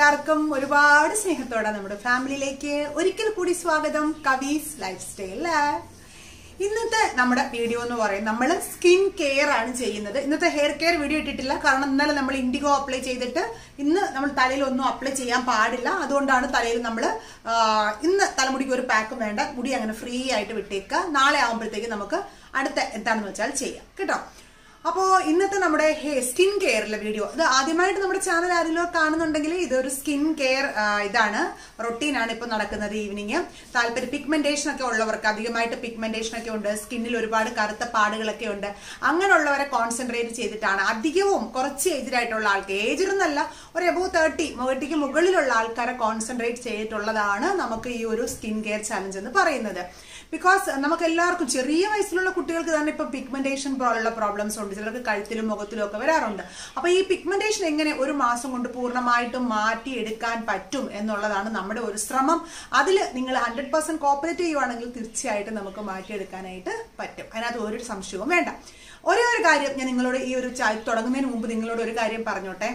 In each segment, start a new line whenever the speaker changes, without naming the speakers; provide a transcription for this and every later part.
എല്ലാവർക്കും ഒരുപാട് സ്നേഹത്തോടെ നമ്മുടെ ഫാമിലിയിലേക്ക് ഒരിക്കൽ കൂടി സ്വാഗതം കവീസ് ലൈഫ് സ്റ്റൈൽ ഇന്നത്തെ നമ്മുടെ വീഡിയോ എന്ന് പറയുന്നത് നമ്മൾ സ്കിൻ കെയർ ആണ് ചെയ്യുന്നത് ഇന്നത്തെ ഹെയർ കെയർ വീഡിയോ ഇട്ടിട്ടില്ല കാരണം ഇന്നലെ നമ്മൾ ഇൻഡിഗോ അപ്ലൈ ചെയ്തിട്ട് ഇന്ന് നമ്മൾ തലയിൽ ഒന്നും അപ്ലൈ ചെയ്യാൻ പാടില്ല അതുകൊണ്ടാണ് തലയിൽ നമ്മൾ ഇന്ന് തലമുടിക്ക് ഒരു പാക്കും വേണ്ട മുടി അങ്ങനെ ഫ്രീ ആയിട്ട് വിട്ടേക്കുക നാളെ ആകുമ്പോഴത്തേക്ക് നമുക്ക് അടുത്ത എന്താണെന്ന് വെച്ചാൽ ചെയ്യാം കേട്ടോ അപ്പോൾ ഇന്നത്തെ നമ്മുടെ സ്കിൻ കെയറിലെ വീഡിയോ ഇത് ആദ്യമായിട്ട് നമ്മുടെ ചാനൽ ആരെങ്കിലും കാണുന്നുണ്ടെങ്കിൽ ഇതൊരു സ്കിൻ കെയർ ഇതാണ് റൊട്ടീനാണ് ഇപ്പോൾ നടക്കുന്നത് ഈവനിങ് താല്പര്യം പിഗ്മെന്റേഷൻ ഒക്കെ ഉള്ളവർക്ക് അധികമായിട്ട് പിഗ്മെന്റേഷൻ ഒക്കെ ഉണ്ട് സ്കിന്നിൽ ഒരുപാട് കറുത്ത പാടുകളൊക്കെ ഉണ്ട് അങ്ങനെയുള്ളവരെ കോൺസെൻട്രേറ്റ് ചെയ്തിട്ടാണ് അധികവും കുറച്ച് ഏജിലായിട്ടുള്ള ആൾക്ക് ഏജിൽ എന്നല്ല ഒരു എബോ തേർട്ടി തേർട്ടിക്ക് മുകളിലുള്ള ആൾക്കാരെ കോൺസെൻട്രേറ്റ് ചെയ്തിട്ടുള്ളതാണ് നമുക്ക് ഈ ഒരു സ്കിൻ കെയർ ചലഞ്ച് എന്ന് പറയുന്നത് ബിക്കോസ് നമുക്ക് എല്ലാവർക്കും ചെറിയ വയസ്സിലുള്ള കുട്ടികൾക്ക് തന്നെ ഇപ്പൊ പിഗ്മെന്റേഷൻ പോലുള്ള പ്രോബ്ലംസ് ഉണ്ട് ചിലർക്ക് കഴുത്തിലും മുഖത്തിലും ഒക്കെ വരാറുണ്ട് അപ്പൊ ഈ പിഗ്മെന്റേഷൻ എങ്ങനെ ഒരു മാസം കൊണ്ട് പൂർണ്ണമായിട്ടും മാറ്റിയെടുക്കാൻ പറ്റും എന്നുള്ളതാണ് നമ്മുടെ ഒരു ശ്രമം അതിൽ നിങ്ങൾ ഹൺഡ്രഡ് പെർസെന്റ് കോപ്പറേറ്റ് ചെയ്യുവാണെങ്കിൽ തീർച്ചയായിട്ടും നമുക്ക് മാറ്റിയെടുക്കാനായിട്ട് പറ്റും അതിനകത്ത് ഒരു സംശയവും വേണ്ട ഒരേ ഒരു കാര്യം ഞാൻ നിങ്ങളോട് ഈ ഒരു തുടങ്ങുന്നതിന് മുമ്പ് നിങ്ങളോട് ഒരു കാര്യം പറഞ്ഞോട്ടെ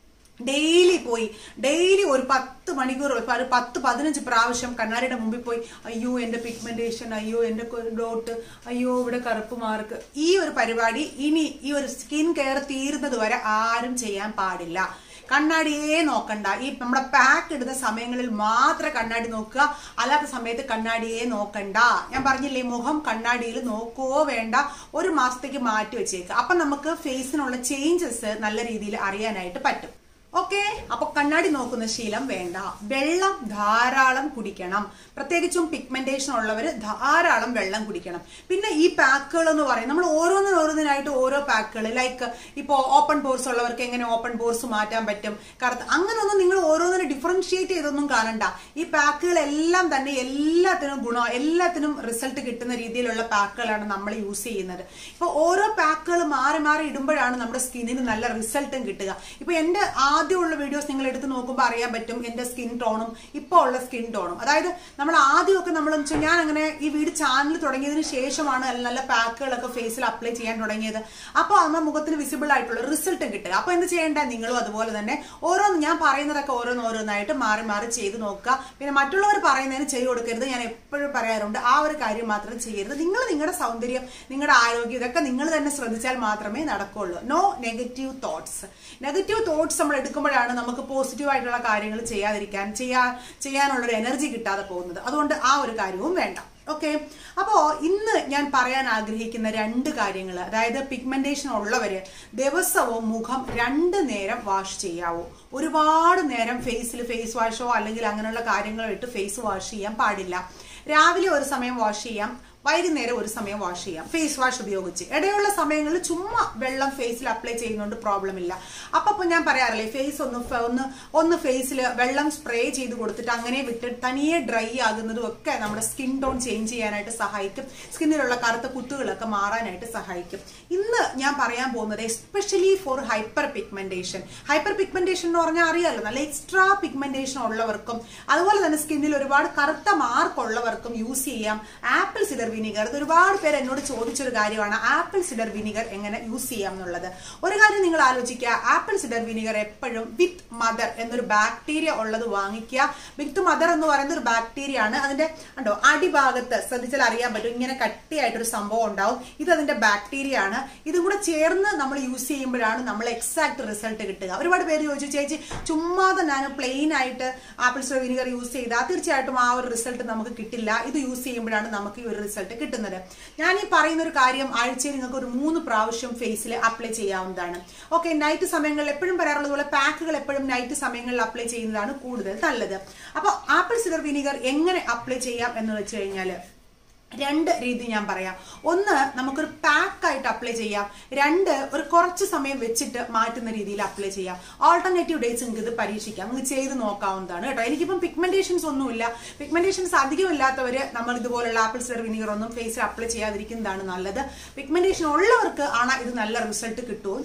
ഡെയിലി പോയി ഡെയിലി ഒരു പത്ത് മണിക്കൂർ ഒരു പത്ത് പതിനഞ്ച് പ്രാവശ്യം കണ്ണാടിയുടെ മുമ്പിൽ പോയി അയ്യോ എൻ്റെ പിഗ്മെന്റേഷൻ അയ്യോ എൻ്റെ ഡോട്ട് അയ്യോ ഇവിടെ കറുപ്പ് മാർക്ക് ഈ ഒരു പരിപാടി ഇനി ഈ ഒരു സ്കിൻ കെയർ തീരുന്നത് വരെ ആരും ചെയ്യാൻ പാടില്ല കണ്ണാടിയെ നോക്കണ്ട ഈ നമ്മുടെ പാക്ക് ഇടുന്ന സമയങ്ങളിൽ മാത്രം കണ്ണാടി നോക്കുക അല്ലാത്ത സമയത്ത് കണ്ണാടിയെ നോക്കണ്ട ഞാൻ പറഞ്ഞില്ലേ മുഖം കണ്ണാടിയിൽ നോക്കുകയോ വേണ്ട ഒരു മാസത്തേക്ക് മാറ്റി വെച്ചേക്കുക അപ്പൊ നമുക്ക് ഫേസിനുള്ള ചേഞ്ചസ് നല്ല രീതിയിൽ അറിയാനായിട്ട് പറ്റും ഓക്കെ അപ്പൊ കണ്ണാടി നോക്കുന്ന ശീലം വേണ്ട വെള്ളം ധാരാളം കുടിക്കണം പ്രത്യേകിച്ചും പിഗ്മെന്റേഷൻ ഉള്ളവർ ധാരാളം വെള്ളം കുടിക്കണം പിന്നെ ഈ പാക്കുകൾ എന്ന് പറയും നമ്മൾ ഓരോന്നിനും ഓരോന്നിനായിട്ട് ഓരോ പാക്കുകൾ ലൈക്ക് ഇപ്പോൾ ഓപ്പൺ പോർസ് ഉള്ളവർക്ക് എങ്ങനെ ഓപ്പൺ പോർസ് മാറ്റാൻ പറ്റും കറുത്ത അങ്ങനെയൊന്നും നിങ്ങൾ ഓരോന്നിനും ഡിഫറൻഷിയേറ്റ് ചെയ്തൊന്നും കാണണ്ട ഈ പാക്കുകളെല്ലാം തന്നെ എല്ലാത്തിനും ഗുണം എല്ലാത്തിനും റിസൾട്ട് കിട്ടുന്ന രീതിയിലുള്ള പാക്കുകളാണ് നമ്മൾ യൂസ് ചെയ്യുന്നത് ഇപ്പോൾ ഓരോ പാക്കുകൾ മാറി മാറി ഇടുമ്പോഴാണ് നമ്മുടെ സ്കിന്നിന് നല്ല റിസൾട്ടും കിട്ടുക ഇപ്പൊ എന്റെ ആദ്യമുള്ള വീഡിയോസ് നിങ്ങൾ എടുത്ത് നോക്കുമ്പോൾ അറിയാൻ പറ്റും എന്റെ സ്കിൻ ടോണും ഇപ്പോൾ ഉള്ള സ്കിൻ ടോണും അതായത് നമ്മൾ ആദ്യമൊക്കെ നമ്മൾ ഞാൻ അങ്ങനെ ഈ വീട് ചാനൽ തുടങ്ങിയതിന് ശേഷമാണ് നല്ല പാക്കുകളൊക്കെ ഫേസിൽ അപ്ലൈ ചെയ്യാൻ തുടങ്ങിയത് അപ്പോൾ നമ്മുടെ മുഖത്തിന് വിസിബിൾ ആയിട്ടുള്ള റിസൾട്ടും കിട്ടുക അപ്പോൾ എന്ത് ചെയ്യേണ്ട നിങ്ങളും അതുപോലെ തന്നെ ഓരോന്ന് ഞാൻ പറയുന്നതൊക്കെ ഓരോന്ന് ഓരോന്നായിട്ട് മാറി മാറി ചെയ്ത് നോക്കുക പിന്നെ മറ്റുള്ളവർ പറയുന്നതിന് ചെയ്തു കൊടുക്കരുത് ഞാൻ എപ്പോഴും പറയാറുണ്ട് ആ ഒരു കാര്യം മാത്രം ചെയ്യരുത് നിങ്ങൾ നിങ്ങളുടെ സൗന്ദര്യം നിങ്ങളുടെ ആരോഗ്യം ഇതൊക്കെ നിങ്ങൾ തന്നെ ശ്രദ്ധിച്ചാൽ മാത്രമേ നടക്കുള്ളൂ no negative thoughts negative thoughts നമ്മൾ എടുക്കുമ്പോഴാണ് നമുക്ക് പോസിറ്റീവ് ആയിട്ടുള്ള കാര്യങ്ങൾ ചെയ്യാതിരിക്കാൻ ചെയ്യാ ചെയ്യാനുള്ളൊരു എനർജി കിട്ടാതെ പോകുന്നത് അതുകൊണ്ട് ആ ഒരു കാര്യവും വേണ്ട ഓക്കെ അപ്പോ ഇന്ന് ഞാൻ പറയാൻ ആഗ്രഹിക്കുന്ന രണ്ട് കാര്യങ്ങൾ അതായത് പിഗ്മെന്റേഷൻ ഉള്ളവര് ദിവസവും മുഖം രണ്ട് നേരം വാഷ് ചെയ്യാവൂ ഒരുപാട് നേരം ഫേസിൽ ഫേസ് വാഷോ അല്ലെങ്കിൽ അങ്ങനെയുള്ള കാര്യങ്ങളോ ഇട്ട് ഫേസ് വാഷ് ചെയ്യാൻ പാടില്ല രാവിലെ ഒരു സമയം വാഷ് ചെയ്യാം വൈകുന്നേരം ഒരു സമയം വാഷ് ചെയ്യാം ഫേസ് വാഷ് ഉപയോഗിച്ച് ഇടയുള്ള സമയങ്ങളിൽ ചുമ്മാ വെള്ളം ഫേസിൽ അപ്ലൈ ചെയ്യുന്നതുകൊണ്ട് പ്രോബ്ലം ഇല്ല അപ്പൊ ഇപ്പൊ ഞാൻ പറയാറില്ലേ ഫേസ് ഒന്ന് ഒന്ന് ഒന്ന് ഫേസിൽ വെള്ളം സ്പ്രേ ചെയ്ത് കൊടുത്തിട്ട് അങ്ങനെ വിട്ട് തനിയെ ഡ്രൈ ആകുന്നതും ഒക്കെ നമ്മുടെ സ്കിൻ ടോൺ ചേഞ്ച് ചെയ്യാനായിട്ട് സഹായിക്കും സ്കിന്നിലുള്ള കറുത്ത കുത്തുകളൊക്കെ മാറാനായിട്ട് സഹായിക്കും ഇന്ന് ഞാൻ പറയാൻ പോകുന്നത് especially for hyper pigmentation hyper pigmentation എന്ന് പറഞ്ഞാൽ അറിയാലോ നല്ല എക്സ്ട്രാ പിഗ്മെന്റേഷൻ ഉള്ളവർക്കും അതുപോലെ തന്നെ സ്കിന്നിൽ ഒരുപാട് കറുത്ത മാർക്ക് ഉള്ളവർക്കും യൂസ് ചെയ്യാം ആപ്പിൾ സിഡർ വിനിഗർ ഇത് ഒരുപാട് പേര് എന്നോട് ചോദിച്ചൊരു കാര്യമാണ് ആപ്പിൾ സിഡർ വിനിഗർ എങ്ങനെ യൂസ് ചെയ്യാം എന്നുള്ളത് ഒരു കാര്യം നിങ്ങൾ ആലോചിക്കുക ആപ്പിൾ സിഡർ വിനിഗർ എപ്പോഴും വിത്ത് മദർ എന്നൊരു ബാക്ടീരിയ ഉള്ളത് വാങ്ങിക്കുക വിത്ത് മദർ എന്ന് പറയുന്ന ഒരു ബാക്ടീരിയ ആണ് അതിന്റെ ഉണ്ടോ അടിഭാഗത്ത് ശ്രദ്ധിച്ചാൽ അറിയാൻ പറ്റും ഇങ്ങനെ കട്ടിയായിട്ടൊരു സംഭവം ഉണ്ടാവും ഇത് അതിന്റെ ബാക്ടീരിയ ആണ് ഇതും കൂടെ ചേർന്ന് നമ്മൾ യൂസ് ചെയ്യുമ്പോഴാണ് നമ്മൾ എക്സാക്ട് റിസൾട്ട് കിട്ടുക ഒരുപാട് പേര് ചോദിച്ചു ചേച്ചി ചുമ്മാതെ ഞാൻ പ്ലെയിൻ ആയിട്ട് ആപ്പിൾ സിഡർ വിനിഗർ യൂസ് ചെയ്താൽ തീർച്ചയായിട്ടും ആ ഒരു റിസൾട്ട് നമുക്ക് കിട്ടില്ല ഇത് യൂസ് ചെയ്യുമ്പോഴാണ് നമുക്ക് ഈ ഒരു റിസൾട്ട് കിട്ടുന്നത് ഞാൻ ഈ പറയുന്ന ഒരു കാര്യം ആഴ്ചയിൽ നിങ്ങൾക്ക് ഒരു മൂന്ന് പ്രാവശ്യം ഫേസിൽ അപ്ലൈ ചെയ്യാവുന്നതാണ് ഓക്കെ നൈറ്റ് സമയങ്ങളിൽ എപ്പോഴും പറയാറുള്ളത് പോലെ പാക്കുകൾ എപ്പോഴും നൈറ്റ് സമയങ്ങളിൽ അപ്ലൈ ചെയ്യുന്നതാണ് കൂടുതൽ നല്ലത് അപ്പോൾ ആപ്പിൾ സിഡർ വിനിഗർ എങ്ങനെ അപ്ലൈ ചെയ്യാം എന്ന് വെച്ച് കഴിഞ്ഞാൽ രണ്ട് രീതി ഞാൻ പറയാം ഒന്ന് നമുക്കൊരു പാക്ക് ആയിട്ട് അപ്ലൈ ചെയ്യാം രണ്ട് ഒരു കുറച്ച് സമയം വെച്ചിട്ട് മാറ്റുന്ന രീതിയിൽ അപ്ലൈ ചെയ്യാം ഓൾട്ടർനേറ്റീവ് ഡേറ്റ്സ് നിങ്ങൾക്ക് ഇത് പരീക്ഷിക്കാം നിങ്ങൾക്ക് ചെയ്ത് നോക്കാവുന്നതാണ് കേട്ടോ എനിക്കിപ്പം പിഗ്മെന്റേഷൻസ് ഒന്നുമില്ല പിഗ്മെന്റേഷൻസ് അധികം ഇല്ലാത്തവര് നമ്മൾ ഇതുപോലുള്ള ആപ്പിൾ സിഡർ വിനീഗർ ഒന്നും ഫേസിൽ അപ്ലൈ ചെയ്യാതിരിക്കുന്നതാണ് നല്ലത് പിഗ്മെന്റേഷൻ ഉള്ളവർക്ക് ആണ് ഇത് നല്ല റിസൾട്ട് കിട്ടുകയും ചെയ്യും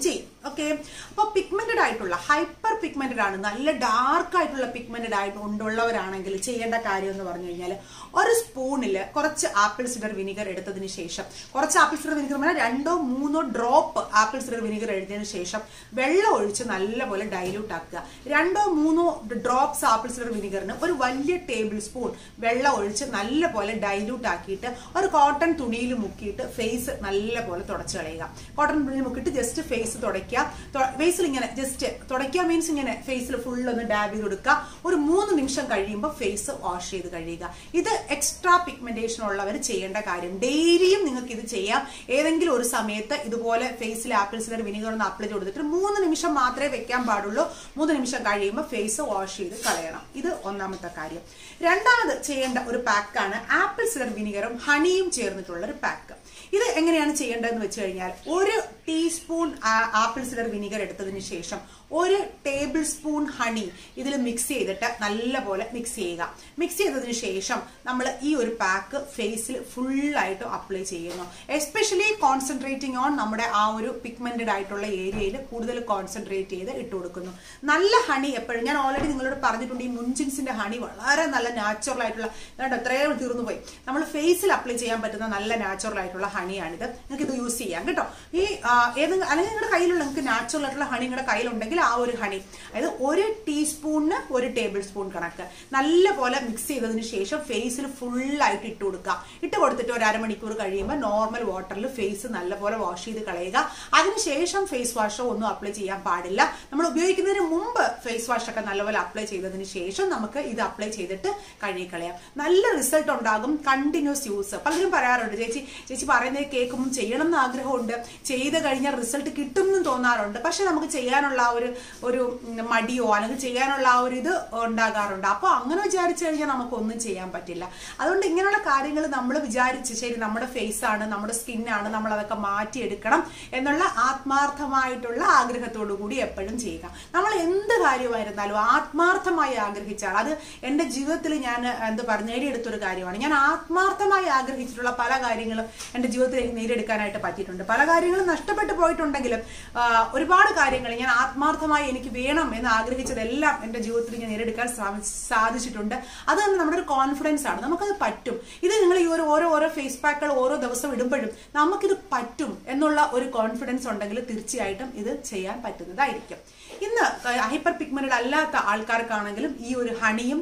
ഓക്കെ അപ്പോൾ പിഗ്മെന്റഡ് ആയിട്ടുള്ള ഹൈപ്പർ പിഗ്മെന്റഡ് ആണ് നല്ല ഡാർക്ക് ആയിട്ടുള്ള പിഗ്മെന്റഡ് ആയിട്ട് ഉണ്ടുള്ളവരാണെങ്കിൽ ചെയ്യേണ്ട കാര്യം എന്ന് പറഞ്ഞു കഴിഞ്ഞാൽ ഒരു സ്പൂണിൽ കുറച്ച് ആപ്പിൾ സിഡർ വിനിഗർ എടുത്തതിന് ശേഷം കുറച്ച് ആപ്പിൾ സിഡർ വിനിഗർ പറഞ്ഞാൽ രണ്ടോ മൂന്നോ ഡ്രോപ്പ് ആപ്പിൾ സിഡർ വിനിഗർ എടുത്തതിന് ശേഷം വെള്ളം ഒഴിച്ച് നല്ലപോലെ ഡൈല്യൂട്ട് ആക്കുക രണ്ടോ മൂന്നോ ഡ്രോപ്സ് ആപ്പിൾ സിഡർ വിനിഗറിന് ഒരു വലിയ ടേബിൾ സ്പൂൺ വെള്ളം ഒഴിച്ച് നല്ലപോലെ ഡൈല്യൂട്ട് ആക്കിയിട്ട് ഒരു കോട്ടൺ തുണിയിൽ മുക്കിയിട്ട് ഫേസ് നല്ലപോലെ തുടച്ച് കളയുക കോട്ടൺ തുണിയിൽ മുക്കിയിട്ട് ജസ്റ്റ് ഫേസ് തുടയ്ക്കുക ഫേസിൽ ഇങ്ങനെ ജസ്റ്റ് തുടയ്ക്കുക മീൻസ് ഇങ്ങനെ ഫേസിൽ ഫുൾ ഒന്ന് ഡാബ് ചെയ്ത് കൊടുക്കുക ഒരു മൂന്ന് നിമിഷം കഴിയുമ്പോൾ ഫേസ് വാഷ് ചെയ്ത് കഴിയുക ഇത് എക്സ്ട്രാ പിഗ്മെന്റേഷൻ ഉള്ളവർ ചെയ്യേണ്ട കാര്യം ഡെയിലിയും നിങ്ങൾക്ക് ഇത് ചെയ്യാം ഏതെങ്കിലും ഒരു സമയത്ത് ഇതുപോലെ ഫേസിൽ ആപ്പിൾ സിഡർ വിനിഗർ ഒന്ന് അപ്ലൈ കൊടുത്തിട്ട് മൂന്ന് നിമിഷം മാത്രമേ വെക്കാൻ പാടുള്ളൂ മൂന്ന് നിമിഷം കഴിയുമ്പോൾ ഫേസ് വാഷ് ചെയ്ത് കളയണം ഇത് ഒന്നാമത്തെ കാര്യം രണ്ടാമത് ചെയ്യേണ്ട ഒരു പാക്കാണ് ആപ്പിൾ സിഡർ വിനിഗറും ഹണിയും ചേർന്നിട്ടുള്ള ഒരു പാക്ക് ഇത് എങ്ങനെയാണ് ചെയ്യേണ്ടതെന്ന് വെച്ച് കഴിഞ്ഞാൽ ഒരു ടീസ്പൂൺ ആപ്പിൾ സിഡർ വിനിഗർ എടുത്തതിന് ശേഷം ഒരു ടേബിൾ സ്പൂൺ ഹണി ഇതിൽ മിക്സ് ചെയ്തിട്ട് നല്ലപോലെ മിക്സ് ചെയ്യുക മിക്സ് ചെയ്തതിന് ശേഷം നമ്മൾ ഈ ഒരു പാക്ക് ഫേസിൽ ഫുള്ളായിട്ട് അപ്ലൈ ചെയ്യുന്നു എസ്പെഷ്യലി കോൺസെൻട്രേറ്റിംഗ് ഓൺ നമ്മുടെ ആ ഒരു പിഗ്മെന്റഡ് ആയിട്ടുള്ള ഏരിയയിൽ കൂടുതൽ കോൺസെൻട്രേറ്റ് ചെയ്ത് ഇട്ട് കൊടുക്കുന്നു നല്ല ഹണി എപ്പോഴും ഞാൻ ഓൾറെഡി നിങ്ങളോട് പറഞ്ഞിട്ടുണ്ട് ഈ മുൻജിൻസിന്റെ ഹണി വളരെ നല്ല നാച്ചുറൽ ആയിട്ടുള്ള ഇതാണ്ട് എത്രയോ തീർന്നു പോയി നമ്മൾ ഫേസിൽ അപ്ലൈ ചെയ്യാൻ പറ്റുന്ന നല്ല നാച്ചുറൽ ആയിട്ടുള്ള ഹണിയാണിത് നിങ്ങൾക്ക് ഇത് യൂസ് ചെയ്യാം കേട്ടോ ഈ ഏതെങ്കിലും അല്ലെങ്കിൽ നിങ്ങളുടെ കയ്യിലുള്ള നിങ്ങൾക്ക് നാച്ചുറൽ ആയിട്ടുള്ള ഹണി നിങ്ങളുടെ കയ്യിലുണ്ടെങ്കിൽ ആ ഒരു ഹണി അതായത് ഒരു ടീസ്പൂണിന് ഒരു ടേബിൾ സ്പൂൺ കണക്ക് നല്ലപോലെ മിക്സ് ചെയ്തതിന് ശേഷം ഫേസിൽ ഫുള്ളായിട്ട് ഇട്ട് കൊടുക്കുക ഇട്ട് കൊടുത്തിട്ട് ഒരു അരമണിക്കൂർ കഴിയുമ്പോൾ നോർമൽ വാട്ടറിൽ ഫേസ് നല്ലപോലെ വാഷ് ചെയ്ത് കളയുക അതിനുശേഷം ഫേസ് വാഷോ ഒന്നും അപ്ലൈ ചെയ്യാൻ പാടില്ല നമ്മൾ ഉപയോഗിക്കുന്നതിന് മുമ്പ് ഫേസ് വാഷ് ഒക്കെ നല്ലപോലെ അപ്ലൈ ചെയ്തതിന് ശേഷം നമുക്ക് ഇത് അപ്ലൈ ചെയ്തിട്ട് കഴുകിക്കളയാം നല്ല റിസൾട്ട് ഉണ്ടാകും കണ്ടിന്യൂസ് യൂസ് പലരും പറയാറുണ്ട് ചേച്ചി ചേച്ചി പറയുന്നത് കേൾക്കുമ്പോൾ ചെയ്യണം എന്ന് ആഗ്രഹമുണ്ട് ചെയ്ത് കഴിഞ്ഞാൽ റിസൾട്ട് കിട്ടും എന്ന് തോന്നാറുണ്ട് പക്ഷെ നമുക്ക് ചെയ്യാനുള്ള ആ ഒരു ഒരു മടിയോ അല്ലെങ്കിൽ ചെയ്യാനുള്ള ആ ഒരു ഇത് ഉണ്ടാകാറുണ്ട് അപ്പോൾ അങ്ങനെ വിചാരിച്ചു കഴിഞ്ഞാൽ നമുക്കൊന്നും ചെയ്യാൻ പറ്റില്ല അതുകൊണ്ട് ഇങ്ങനെയുള്ള കാര്യങ്ങൾ നമ്മൾ വിചാരിച്ച് ശരി നമ്മുടെ ഫേസ് ആണ് നമ്മുടെ സ്കിന്നാണ് നമ്മൾ അതൊക്കെ മാറ്റിയെടുക്കണം എന്നുള്ള ആത്മാർത്ഥമായിട്ടുള്ള ആഗ്രഹത്തോടു കൂടി എപ്പോഴും ചെയ്യുക നമ്മൾ എന്ത് കാര്യമായിരുന്നാലും ആത്മാർത്ഥമായി ആഗ്രഹിച്ചാൽ അത് എൻ്റെ ജീവിതത്തിൽ ഞാൻ എന്ത് പറഞ്ഞു നേടിയെടുത്തൊരു കാര്യമാണ് ഞാൻ ആത്മാർത്ഥമായി ആഗ്രഹിച്ചിട്ടുള്ള പല കാര്യങ്ങളും എൻ്റെ ജീവിതത്തിൽ എനിക്ക് നേടിയെടുക്കാനായിട്ട് പറ്റിയിട്ടുണ്ട് പല കാര്യങ്ങളും നഷ്ടപ്പെട്ടു പോയിട്ടുണ്ടെങ്കിലും ഒരുപാട് കാര്യങ്ങൾ ഞാൻ ആത്മാർത്ഥമായി എനിക്ക് വേണം എന്ന് ആഗ്രഹിച്ചതെല്ലാം എൻ്റെ ജീവിതത്തിൽ ഞാൻ നേടിയെടുക്കാൻ സാധിച്ചിട്ടുണ്ട് അത് തന്നെ നമ്മുടെ ഒരു കോൺഫിഡൻസ് ആണ് നമുക്കത് പറ്റും ഇത് നിങ്ങൾ ഈ ഒരു ഓരോ ഓരോ ഫേസ് പാക്കുകൾ ഓരോ ദിവസം ഇടുമ്പോഴും നമുക്കിത് പറ്റും എന്നുള്ള ഒരു കോൺഫിഡൻസ് ഉണ്ടെങ്കിൽ തീർച്ചയായിട്ടും ഇത് ചെയ്യാൻ പറ്റുന്നതായിരിക്കും ഇന്ന് ഹൈപ്പർ പിഗ്മെന്റഡ് അല്ലാത്ത ആൾക്കാർക്കാണെങ്കിലും ഈ ഒരു ഹണിയും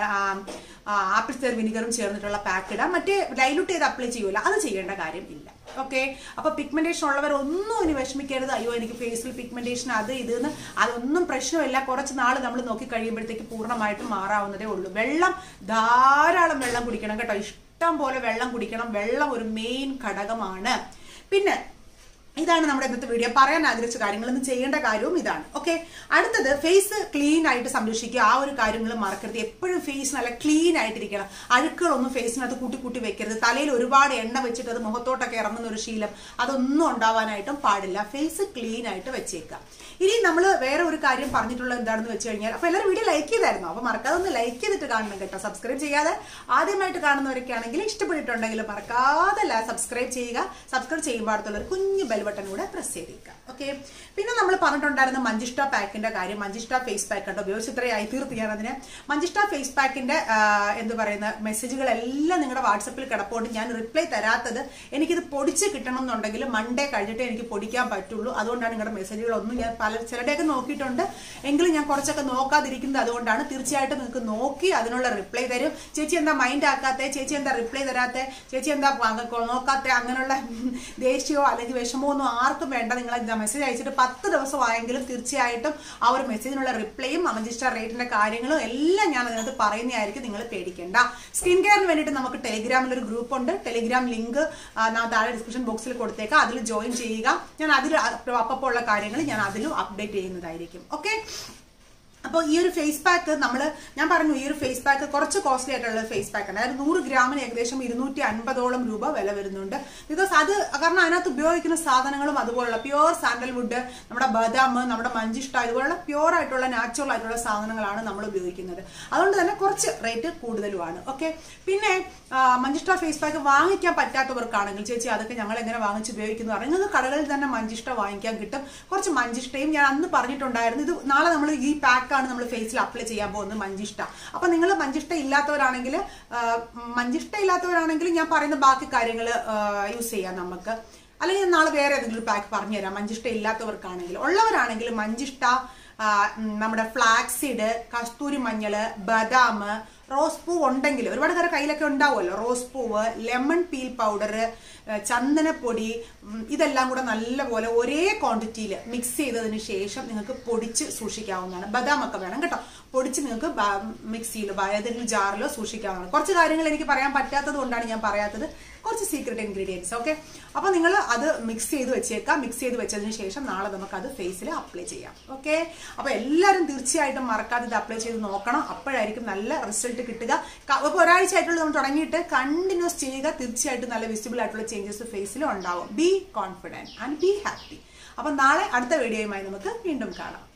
ആപ്പിൾ സ്റ്റാർ വിനിഗറും ചേർന്നിട്ടുള്ള പാക്ക് ഇടാം മറ്റേ ഡൈലൂട്ട് ചെയ്ത് അപ്ലൈ ചെയ്യൂല അത് ചെയ്യേണ്ട കാര്യം ഇല്ല ഓക്കെ അപ്പൊ പിഗ്മെന്റേഷൻ ഉള്ളവർ ഒന്നും ഇനി വിഷമിക്കരുത് അയ്യോ എനിക്ക് ഫേസിൽ പിഗ്മെന്റേഷൻ അത് ഇത് എന്ന് അതൊന്നും പ്രശ്നമില്ല കുറച്ച് നാൾ നമ്മൾ നോക്കി കഴിയുമ്പോഴത്തേക്ക് പൂർണ്ണമായിട്ടും മാറാവുന്നതേ ഉള്ളൂ വെള്ളം ധാരാളം വെള്ളം കുടിക്കണം കേട്ടോ ഇഷ്ടം പോലെ വെള്ളം കുടിക്കണം വെള്ളം ഒരു മെയിൻ ഘടകമാണ് പിന്നെ ഇതാണ് നമ്മുടെ ഇന്നത്തെ വീഡിയോ പറയാൻ ആഗ്രഹിച്ച കാര്യങ്ങളൊന്നും ചെയ്യേണ്ട കാര്യവും ഇതാണ് ഓക്കെ അടുത്തത് ഫേസ് ക്ലീൻ ആയിട്ട് സംരക്ഷിക്കുക ആ ഒരു കാര്യങ്ങൾ മറക്കരുത് എപ്പോഴും ഫേസ് നല്ല ക്ലീൻ ആയിട്ടിരിക്കണം അഴുക്കുകളൊന്നും ഫേസിനകത്ത് കൂട്ടി കൂട്ടി വെക്കരുത് തലയിൽ ഒരുപാട് എണ്ണ വെച്ചിട്ട് അത് മുഖത്തോട്ടൊക്കെ ഇറങ്ങുന്ന ഒരു ശീലം അതൊന്നും ഉണ്ടാവാനായിട്ടും പാടില്ല ഫേസ് ക്ലീൻ ആയിട്ട് വെച്ചേക്കുക ഇനി നമ്മൾ വേറെ ഒരു കാര്യം പറഞ്ഞിട്ടുള്ളത് എന്താണെന്ന് വെച്ച് കഴിഞ്ഞാൽ അപ്പൊ എല്ലാവരും വീഡിയോ ലൈക്ക് ചെയ്തായിരുന്നു അപ്പൊ മറക്കാതെ ഒന്ന് ലൈക്ക് ചെയ്തിട്ട് കാണണം കേട്ടോ സബ്സ്ക്രൈബ് ചെയ്യാതെ ആദ്യമായിട്ട് കാണുന്നവരൊക്കെ ആണെങ്കിൽ ഇഷ്ടപ്പെട്ടിട്ടുണ്ടെങ്കിൽ മറക്കാതെ സബ്സ്ക്രൈബ് ചെയ്യുക സബ്സ്ക്രൈബ് ചെയ്യുമ്പോൾ അടുത്തുള്ള ഒരു കുഞ്ഞു ബെൽ ബട്ടൺ കൂടെ പ്രസ് ചെയ്തേക്കുക ഓക്കെ പിന്നെ നമ്മൾ പറഞ്ഞിട്ടുണ്ടായിരുന്ന മഞ്ചിഷ്ട പാക്കിന്റെ കാര്യം മഞ്ചിഷ്ട ഫേസ് പാക്ക് ഉണ്ട് ഉപയോഗിച്ച് ഇത്രയായി തീർത്ത് ഞാൻ അതിന് മഞ്ചിഷ്ട ഫേസ് പാക്കിന്റെ എന്ത് പറയുന്ന മെസ്സേജുകളെല്ലാം നിങ്ങളുടെ വാട്സപ്പിൽ കിടപ്പുണ്ട് ഞാൻ റിപ്ലൈ തരാത്തത് എനിക്കിത് പൊടിച്ച് കിട്ടണം എന്നുണ്ടെങ്കിൽ മൺഡേ കഴിഞ്ഞിട്ടേ എനിക്ക് പൊടിക്കാൻ പറ്റുള്ളൂ അതുകൊണ്ടാണ് നിങ്ങളുടെ മെസ്സേജുകളൊന്നും ഞാൻ പല ചിലരുടെയൊക്കെ നോക്കിയിട്ടുണ്ട് എങ്കിലും ഞാൻ കുറച്ചൊക്കെ നോക്കാതിരിക്കുന്നത് അതുകൊണ്ടാണ് തീർച്ചയായിട്ടും നിങ്ങൾക്ക് നോക്കി അതിനുള്ള റിപ്ലൈ തരും ചേച്ചി എന്താ മൈൻഡ് ആക്കാത്തെ ചേച്ചി എന്താ റിപ്ലൈ തരാത്തെ ചേച്ചി എന്താ നോക്കാത്തെ അങ്ങനെയുള്ള ദേഷ്യമോ അല്ലെങ്കിൽ വിഷമോ ഒന്നും ആർക്കും വേണ്ട നിങ്ങൾ മെസ്സേജ് അയച്ചിട്ട് പത്ത് ദിവസമായെങ്കിലും തീർച്ചയായിട്ടും ആ ഒരു മെസ്സേജിനുള്ള റിപ്ലൈയും അമജിസ്റ്റർ റേറ്റിന്റെ കാര്യങ്ങളും എല്ലാം ഞാൻ അതിനകത്ത് പറയുന്നതായിരിക്കും നിങ്ങൾ പേടിക്കേണ്ട സ്കിൻ കെയറിന് വേണ്ടിയിട്ട് നമുക്ക് ടെലിഗ്രാമിൽ ഒരു ഗ്രൂപ്പ് ഉണ്ട് ടെലിഗ്രാം ലിങ്ക് താഴെ ഡിസ്ക്രിപ്ഷൻ ബോക്സിൽ കൊടുത്തേക്കാം അതിൽ ജോയിൻ ചെയ്യുക ഞാൻ അതിൽ അപ്പോൾ ഉള്ള കാര്യങ്ങൾ ഞാൻ അതിലും അപ്ഡേറ്റ് ചെയ്യുന്നതായിരിക്കും ഓക്കെ അപ്പോൾ ഈ ഒരു ഫേസ് പാക്ക് നമ്മൾ ഞാൻ പറഞ്ഞു ഈ ഒരു ഫേസ് പാക്ക് കുറച്ച് കോസ്റ്റ്ലി ആയിട്ടുള്ള ഫേസ് പാക്ക് ആണ് അതായത് നൂറ് ഗ്രാമിന് ഏകദേശം ഇരുന്നൂറ്റി അൻപതോളം രൂപ വില വരുന്നുണ്ട് ബിക്കോസ് അത് കാരണം അതിനകത്ത് ഉപയോഗിക്കുന്ന സാധനങ്ങളും അതുപോലുള്ള പ്യുവർ സാൻഡൽവുഡ് നമ്മുടെ ബദാം നമ്മുടെ മഞ്ചിഷ്ട ഇതുപോലുള്ള പ്യുവർ ആയിട്ടുള്ള നാച്ചുറൽ ആയിട്ടുള്ള സാധനങ്ങളാണ് നമ്മൾ ഉപയോഗിക്കുന്നത് അതുകൊണ്ട് തന്നെ കുറച്ച് റേറ്റ് കൂടുതലുമാണ് ഓക്കെ പിന്നെ ആ, മഞ്ചിഷ്ട ഫേസ് പാക്ക് വാങ്ങിക്കാൻ പറ്റാത്തവർക്കാണെങ്കിൽ ചേച്ചി അതൊക്കെ ഞങ്ങൾ എങ്ങനെ വാങ്ങിച്ച് ഉപയോഗിക്കുന്നു പറഞ്ഞാൽ നിങ്ങൾക്ക് കടകളിൽ തന്നെ മഞ്ചിഷ്ട വാങ്ങിക്കാൻ കിട്ടും കുറച്ച് മഞ്ചിഷ്ടയും ഞാൻ അന്ന് പറഞ്ഞിട്ടുണ്ടായിരുന്നു ഇത് നാളെ നമ്മൾ ഈ പാക്കാണ് നമ്മൾ ഫേസിൽ അപ്ലൈ ചെയ്യാൻ പോകുന്നത് മഞ്ചിഷ്ട അപ്പൊ നിങ്ങൾ മഞ്ചിഷ്ട ഇല്ലാത്തവരാണെങ്കിൽ ആ, മഞ്ചിഷ്ട ഇല്ലാത്തവരാണെങ്കിൽ ഞാൻ പറയുന്ന ബാക്കി കാര്യങ്ങൾ യൂസ് ചെയ്യാം നമുക്ക് അല്ലെങ്കിൽ ഞാൻ നാളെ വേറെ ഏതെങ്കിലും പാക്ക് പറഞ്ഞുതരാം മഞ്ചിഷ്ട ഇല്ലാത്തവർക്കാണെങ്കിൽ ഉള്ളവരാണെങ്കിൽ മഞ്ചിഷ്ട ആ, ഉം, നമ്മുടെ ഫ്ലാക്സിഡ് കസ്തൂരി മഞ്ഞള് ബദാം റോസ് പൂവ് ഉണ്ടെങ്കിൽ ഒരുപാട് പേരുടെ കയ്യിലൊക്കെ ഉണ്ടാവുമല്ലോ റോസ് പൂവ് ലെമൺ പീൽ പൗഡർ ചന്ദനപ്പൊടി ഉം, ഇതെല്ലാം കൂടെ നല്ലപോലെ ഒരേ ക്വാണ്ടിറ്റിയിൽ മിക്സ് ചെയ്തതിന് ശേഷം നിങ്ങൾക്ക് പൊടിച്ച് സൂക്ഷിക്കാവുന്നതാണ് ബദാം ഒക്കെ വേണം കേട്ടോ പൊടിച്ച് നിങ്ങൾക്ക് മിക്സിയിലോ ഏതെങ്കിലും ജാറിലോ സൂക്ഷിക്കാവുന്നതാണ് കുറച്ച് കാര്യങ്ങൾ എനിക്ക് പറയാൻ പറ്റാത്തത് കൊണ്ടാണ് ഞാൻ പറയാത്തത് കുറച്ച് സീക്രട്ട് ഇൻഗ്രീഡിയൻസ് ഓക്കെ അപ്പൊ നിങ്ങൾ അത് മിക്സ് ചെയ്ത് വെച്ചേക്കാം മിക്സ് ചെയ്ത് വെച്ചതിന് ശേഷം നാളെ നമുക്ക് അത് ഫേസിൽ അപ്ലൈ ചെയ്യാം ഓക്കെ അപ്പൊ എല്ലാവരും തീർച്ചയായിട്ടും മറക്കാതെ ഇത് അപ്ലൈ ചെയ്ത് നോക്കണം അപ്പോഴായിരിക്കും നല്ല റിസൾട്ട് കിട്ടുക ക- ഇപ്പൊ ഒരാഴ്ച ആയിട്ടുള്ള നമ്മൾ തുടങ്ങിയിട്ട് കണ്ടിന്യൂസ് ചെയ്യുക തീർച്ചയായിട്ടും നല്ല വിസിബിൾ ആയിട്ടുള്ള ചേഞ്ചസ് ഫേസിൽ ഉണ്ടാവും be confident and be happy അപ്പൊ നാളെ അടുത്ത വീഡിയോയുമായി നമുക്ക് വീണ്ടും കാണാം